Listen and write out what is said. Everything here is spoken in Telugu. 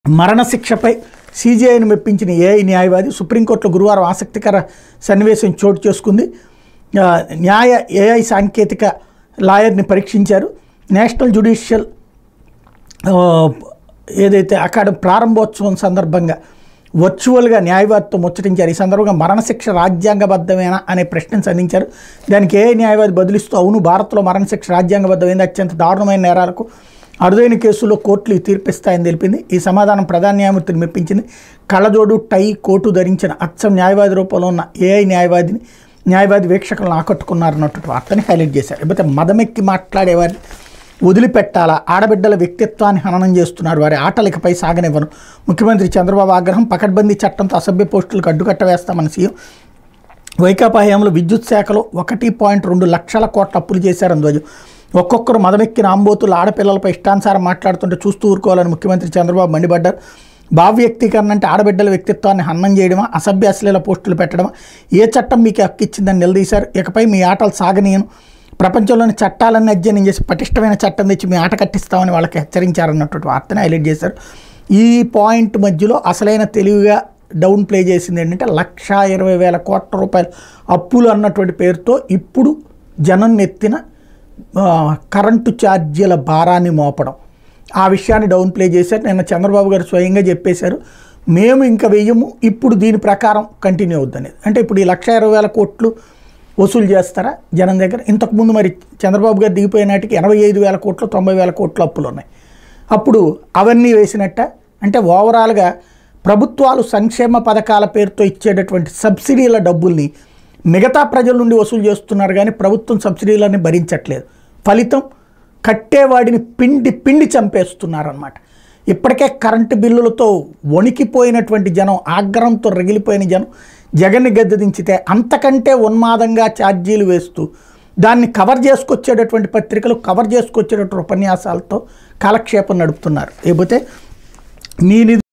మరణశిక్షపై సీజీఐని మెప్పించిన ఏఐ న్యాయవాది సుప్రీంకోర్టులో గురువారం ఆసక్తికర సన్నివేశం చోటు చేసుకుంది ఆ, న్యాయ ఏఐ సాంకేతిక లాయర్ని పరీక్షించారు నేషనల్ జ్యుడిషియల్ ఆ, ఏదైతే అకాడమీ ప్రారంభోత్సవం సందర్భంగా వర్చువల్గా న్యాయవాదితో ముచ్చటించారు ఈ సందర్భంగా మరణశిక్ష రాజ్యాంగబద్ధమేనా అనే ప్రశ్నను సంధించారు దానికి ఏ న్యాయవాది బదులిస్తూ అవును భారత్లో మరణశిక్ష రాజ్యాంగబద్ధమైంది అత్యంత దారుణమైన నేరాలకు అరుదైన కేసుల్లో కోర్టులు ఈ తీర్పిస్తాయని తెలిపింది ఈ సమాధానం ప్రధాన న్యాయమూర్తిని మెప్పించింది కళ్ళజోడు టై కోటు ధరించిన అచ్చం న్యాయవాది రూపంలో ఉన్న ఏఐ న్యాయవాదిని న్యాయవాది వీక్షకులను ఆకట్టుకున్నారన్నట్టు వార్తని హైలైట్ చేశారు లేకపోతే మదమెక్కి మాట్లాడేవారిని వదిలిపెట్టాలా ఆడబిడ్డల వ్యక్తిత్వాన్ని హననం చేస్తున్నారు వారి ఆటలికపై సాగనివ్వను ముఖ్యమంత్రి చంద్రబాబు ఆగ్రహం పకడ్బందీ చట్టంతో అసభ్య పోస్టులకు అడ్డుకట్ట వేస్తామని సీఎం వైకాపా హయాంలో విద్యుత్ శాఖలో ఒకటి పాయింట్ రెండు లక్షల కోట్ల అప్పులు చేశారని ధ్వజం ఒక్కొక్కరు మదమెక్కిన ఆంబోతులు ఆడపిల్లలపై ఇష్టానుసారం మాట్లాడుతుంటే చూస్తూ ఊరుకోవాలని ముఖ్యమంత్రి చంద్రబాబు మండిపడ్డారు భావ వ్యక్తీకరణ అంటే ఆడబిడ్డల వ్యక్తిత్వాన్ని హన్నం చేయడమా అసభ్య అశ్లీల పోస్టులు పెట్టడమా ఏ చట్టం మీకు హక్కు ఇచ్చిందని నిలదీశారు ఇకపై మీ ఆటలు సాగనీయను ప్రపంచంలోని చట్టాలన్నీ అధ్యయనం చేసి పటిష్టమైన చట్టం తెచ్చి మీ ఆట కట్టిస్తామని వాళ్ళకి హెచ్చరించారన్నటువంటి వార్తని హైలైట్ చేశారు ఈ పాయింట్ మధ్యలో అసలైన తెలివిగా డౌన్ ప్లే చేసింది ఏంటంటే లక్షా ఇరవై వేల కోట్ల రూపాయలు అప్పులు అన్నటువంటి పేరుతో ఇప్పుడు జనం నెత్తిన ఆ, కరెంటు ఛార్జీల భారాన్ని మోపడం ఆ విషయాన్ని డౌన్ ప్లే చేశారు నిన్న చంద్రబాబు గారు స్వయంగా చెప్పేశారు మేము ఇంకా వెయ్యము ఇప్పుడు దీని ప్రకారం కంటిన్యూ అవుద్దనేది అంటే ఇప్పుడు ఈ లక్ష ఇరవై వేల కోట్లు వసూలు చేస్తారా జనం దగ్గర ఇంతకుముందు మరి చంద్రబాబు గారు దిగిపోయే నాటికి ఎనభై ఐదు వేల కోట్లు తొంభై వేల కోట్లు అప్పులు ఉన్నాయి అప్పుడు అవన్నీ వేసినట్ట అంటే ఓవరాల్గా ప్రభుత్వాలు సంక్షేమ పథకాల పేరుతో ఇచ్చేటటువంటి సబ్సిడీల డబ్బుల్ని మిగతా ప్రజల నుండి వసూలు చేస్తున్నారు కానీ ప్రభుత్వం సబ్సిడీలని భరించట్లేదు ఫలితం కట్టేవాడిని పిండి పిండి చంపేస్తున్నారన్నమాట ఇప్పటికే కరెంటు బిల్లులతో వణికిపోయినటువంటి జనం ఆగ్రహంతో రగిలిపోయిన జనం జగన్ని గద్దెదించితే అంతకంటే ఉన్మాదంగా ఛార్జీలు వేస్తూ దాన్ని కవర్ చేసుకొచ్చేటటువంటి పత్రికలు కవర్ చేసుకొచ్చేటటువంటి ఉపన్యాసాలతో కాలక్షేపం నడుపుతున్నారు లేకపోతే మీ నిధి